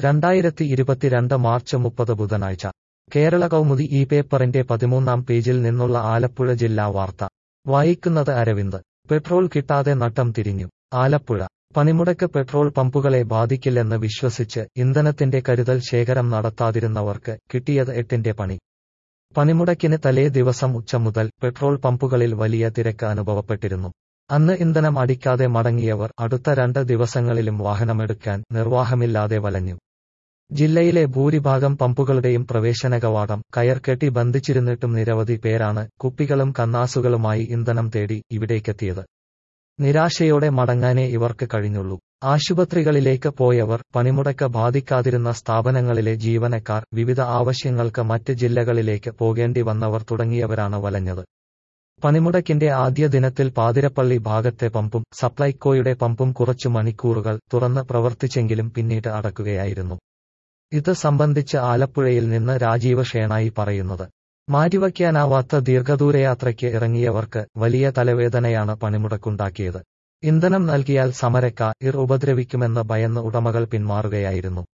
രണ്ടായിരത്തി ഇരുപത്തിരണ്ട് മാർച്ച് മുപ്പത് ബുധനാഴ്ച കേരള കൗമുദി ഈ പേപ്പറിന്റെ പതിമൂന്നാം പേജിൽ നിന്നുള്ള ആലപ്പുഴ ജില്ലാ വാർത്ത വായിക്കുന്നത് അരവിന്ദ് പെട്രോൾ കിട്ടാതെ നട്ടം തിരിഞ്ഞു ആലപ്പുഴ പണിമുടക്ക് പെട്രോൾ പമ്പുകളെ ബാധിക്കില്ലെന്ന് വിശ്വസിച്ച് ഇന്ധനത്തിന്റെ കരുതൽ ശേഖരം നടത്താതിരുന്നവർക്ക് കിട്ടിയത് എട്ടിന്റെ പണി പണിമുടക്കിന് തലേ ദിവസം ഉച്ച മുതൽ പെട്രോൾ പമ്പുകളിൽ വലിയ തിരക്ക് അനുഭവപ്പെട്ടിരുന്നു അന്ന് ഇന്ധനം അടിക്കാതെ മടങ്ങിയവർ അടുത്ത രണ്ട് ദിവസങ്ങളിലും വാഹനമെടുക്കാൻ നിർവാഹമില്ലാതെ വലഞ്ഞു ജില്ലയിലെ ഭൂരിഭാഗം പമ്പുകളുടെയും പ്രവേശന കവാടം കയർ കെട്ടി ബന്ധിച്ചിരുന്നിട്ടും നിരവധി പേരാണ് കുപ്പികളും കന്നാസുകളുമായി ഇന്ധനം തേടി ഇവിടേക്കെത്തിയത് നിരാശയോടെ മടങ്ങാനേ ഇവർക്ക് കഴിഞ്ഞുള്ളൂ ആശുപത്രികളിലേക്ക് പോയവർ പണിമുടക്ക് ബാധിക്കാതിരുന്ന സ്ഥാപനങ്ങളിലെ ജീവനക്കാർ വിവിധ ആവശ്യങ്ങൾക്ക് മറ്റ് ജില്ലകളിലേക്ക് പോകേണ്ടി വന്നവർ തുടങ്ങിയവരാണ് വലഞ്ഞത് പണിമുടക്കിന്റെ ആദ്യ ദിനത്തിൽ പാതിരപ്പള്ളി ഭാഗത്തെ പമ്പും സപ്ലൈകോയുടെ പമ്പും കുറച്ചു മണിക്കൂറുകൾ തുറന്ന് പ്രവർത്തിച്ചെങ്കിലും പിന്നീട് അടക്കുകയായിരുന്നു ഇത് സംബന്ധിച്ച് ആലപ്പുഴയിൽ നിന്ന് രാജീവ് ഷേണായി പറയുന്നത് മാറ്റിവയ്ക്കാനാവാത്ത ദീർഘദൂരയാത്രയ്ക്ക് ഇറങ്ങിയവർക്ക് വലിയ തലവേദനയാണ് പണിമുടക്കുണ്ടാക്കിയത് ഇന്ധനം നൽകിയാൽ സമരക്കാർ ഇർ ഉപദ്രവിക്കുമെന്ന് ഭയന്ന് ഉടമകൾ പിന്മാറുകയായിരുന്നു